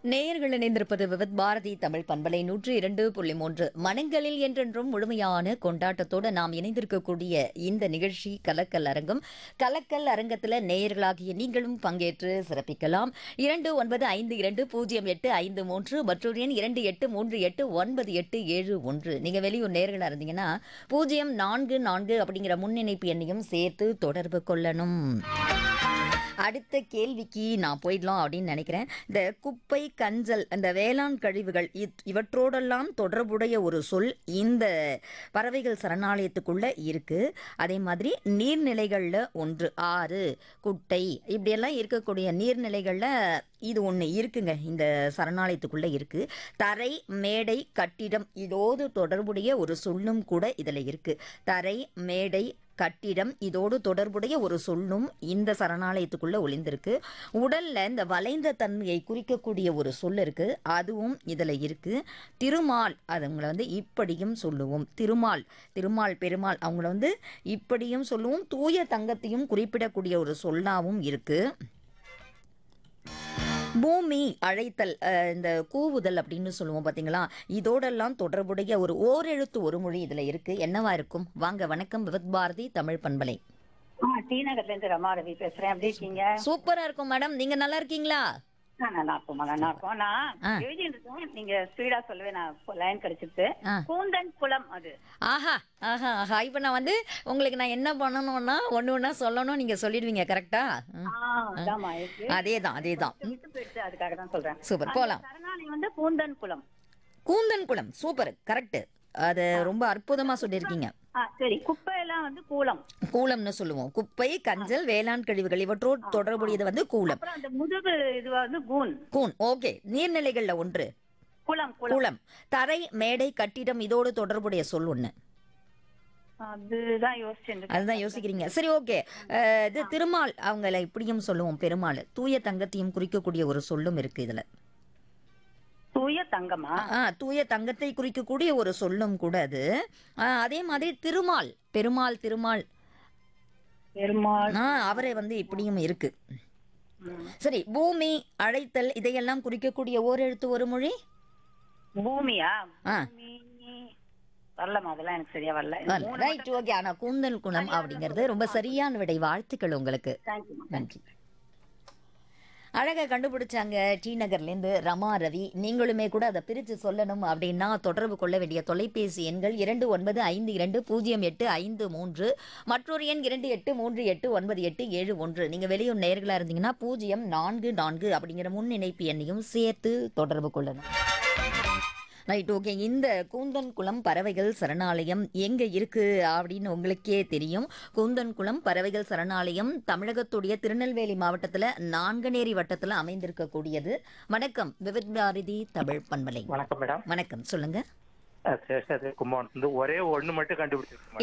நேயர்கள் இணைந்திருப்பது விவித் பாரதி தமிழ் பண்பலை நூற்றி இரண்டு புள்ளி மூன்று மனங்களில் என்றென்றும் முழுமையான கொண்டாட்டத்தோடு நாம் இணைந்திருக்கக்கூடிய இந்த நிகழ்ச்சி கலக்கல் அரங்கம் கலக்கல் அரங்கத்தில் நேயர்களாகிய நீங்களும் பங்கேற்று சிறப்பிக்கலாம் இரண்டு ஒன்பது ஐந்து இரண்டு பூஜ்ஜியம் எட்டு ஐந்து மூன்று மற்றொரு எண் இரண்டு எட்டு மூன்று எட்டு ஒன்பது எட்டு ஏழு ஒன்று நீங்கள் வெளியூர் நேர்களாக இருந்தீங்கன்னா பூஜ்ஜியம் நான்கு நான்கு அப்படிங்கிற முன்னிணைப்பு எண்ணையும் சேர்த்து தொடர்பு கொள்ளணும் அடுத்த கேள்விக்கு நான் போயிடலாம் அப்படின்னு நினைக்கிறேன் இந்த குப்பை கஞ்சல் அந்த வேளாண் கழிவுகள் இத்- இவற்றோடெல்லாம் தொடர்புடைய ஒரு சொல் இந்த பறவைகள் சரணாலயத்துக்குள்ள இருக்கு அதே மாதிரி நீர்நிலைகளில் ஒன்று ஆறு குட்டை இப்படியெல்லாம் இருக்கக்கூடிய நீர்நிலைகளில் இது ஒன்று இருக்குங்க இந்த சரணாலயத்துக்குள்ள இருக்கு தரை மேடை கட்டிடம் இதோடு தொடர்புடைய ஒரு சொல்லும் கூட இதில் இருக்கு தரை மேடை கட்டிடம் இதோடு தொடர்புடைய ஒரு சொல்லும் இந்த சரணாலயத்துக்குள்ள ஒளிந்திருக்கு உடல்ல இந்த வளைந்த தன்மையை குறிக்கக்கூடிய ஒரு சொல் இருக்கு அதுவும் இதுல இருக்கு திருமால் அதுங்களை வந்து இப்படியும் சொல்லுவோம் திருமால் திருமால் பெருமாள் அவங்கள வந்து இப்படியும் சொல்லுவோம் தூய தங்கத்தையும் குறிப்பிடக்கூடிய ஒரு சொல்லாவும் இருக்கு பூமி அழைத்தல் அஹ், இந்த கூவுதல் அப்படின்னு சொல்லுவோம் பாத்தீங்களா இதோடெல்லாம் தொடர்புடைய ஒரு ஓரெழுத்து ஒரு மொழி இதுல இருக்கு என்னவா இருக்கும் வாங்க வணக்கம் விவத் பாரதி தமிழ் பண்பலை ஆ டி நகர்ல இருந்து ரமா ரவி பேசுறேன் எப்படி இருக்கீங்க சூப்பரா இருக்கும் மேடம் நீங்க நல்லா இருக்கீங்களா ஆ, நல்லா இருக்கும் நல்லா இருக்கும் நான் ஆ. எழுதி இருக்கேன் நீங்க ஸ்பீடா சொல்லவே நான் லைன் கிடைச்சிட்டு ஆ. கூந்தன் குளம் அது ஆஹா ஆஹா ஆஹா இப்போ நான் வந்து உங்களுக்கு நான் என்ன பண்ணணும்னா ஒன்று ஒன்றா சொல்லணும் நீங்க சொல்லிடுவீங்க கரெக்டா ஆ, அதாம்மா இருக்கு அதே தான் அதே தான் விட்டு போயிடுச்சு அதுக்காக தான் சொல்றேன் சூப்பர் அந்த போலாம் சரணாலயம் வந்து கூந்தன் குளம் கூந்தன் குளம் சூப்பர் கரெக்ட் அது ரொம்ப அற்புதமா சொல்லியிருக்கீங்க ஆ சரி குப்பை எல்லாம் வந்து கூலம் கூலம்னு சொல்லுவோம் குப்பை கஞ்சல் வேளாண் கழிவுகள் இவற்றோடு தொடர்புடையது வந்து கூலம் அப்புறம் அந்த முதுகு இது வந்து கூன் கூன் ஓகே நீர்நிலைகள்ல ஒன்று குளம் குளம் குளம் தரை மேடை கட்டிடம் இதோடு தொடர்புடைய சொல் ஒண்ணு அதுதான் யோசிச்சு அதுதான் யோசிக்கிறீங்க சரி ஓகே இது திருமால் அவங்கள இப்படியும் சொல்லுவோம் பெருமாள் தூய தங்கத்தையும் குறிக்கக்கூடிய ஒரு சொல்லும் இருக்கு இதுல தூய தங்கமா ஆ தூய தங்கத்தை குறிக்கக்கூடிய ஒரு சொல்லும் கூட அது ஆ, அதே மாதிரி திருமால் பெருமாள் திருமால் பெருமாள் ஆ அவரை வந்து இப்படியும் இருக்கு ம். சரி பூமி அழைத்தல் இதையெல்லாம் குறிக்கக்கூடிய ஓரெழுத்து ஒரு மொழி பூமியா ஆ. பூமி வரலமா அதெல்லாம் எனக்கு சரியா வரல இந்த மூணு ரைட் ஓகே ஆனா கூந்தல் குணம் அப்படிங்கிறது ரொம்ப சரியான விடை வாழ்த்துக்கள் உங்களுக்கு தேங்க்யூ நன்றி அழகா கண்டுபிடிச்சாங்க டி நகர்லேருந்து ரமா ரவி நீங்களுமே கூட அதை பிரித்து சொல்லணும் அப்படின்னா தொடர்பு கொள்ள வேண்டிய தொலைபேசி எண்கள் இரண்டு ஒன்பது ஐந்து இரண்டு பூஜ்ஜியம் எட்டு ஐந்து மூன்று மற்றொரு எண் இரண்டு எட்டு மூன்று எட்டு ஒன்பது எட்டு ஏழு ஒன்று நீங்கள் வெளியூர் நேர்களாக இருந்தீங்கன்னா பூஜ்ஜியம் நான்கு நான்கு அப்படிங்கிற முன் இணைப்பு எண்ணையும் சேர்த்து தொடர்பு கொள்ளணும் ரைட் ஓகே இந்த கூந்தன்குளம் பறவைகள் சரணாலயம் எங்க இருக்கு அப்படின்னு உங்களுக்கே தெரியும் கூந்தன்குளம் பறவைகள் சரணாலயம் தமிழகத்துடைய திருநெல்வேலி மாவட்டத்துல நான்கநேரி வட்டத்துல அமைந்திருக்கக்கூடியது வணக்கம் விவித் பாரதி தமிழ் பண்பலை வணக்கம் மேடம் வணக்கம் சொல்லுங்க அஹ் சேஷாத்ரி கும்பகோணத்துல இருந்து ஒரே ஒண்ணு மட்டும் கண்டுபிடிச்சிருக்கேன்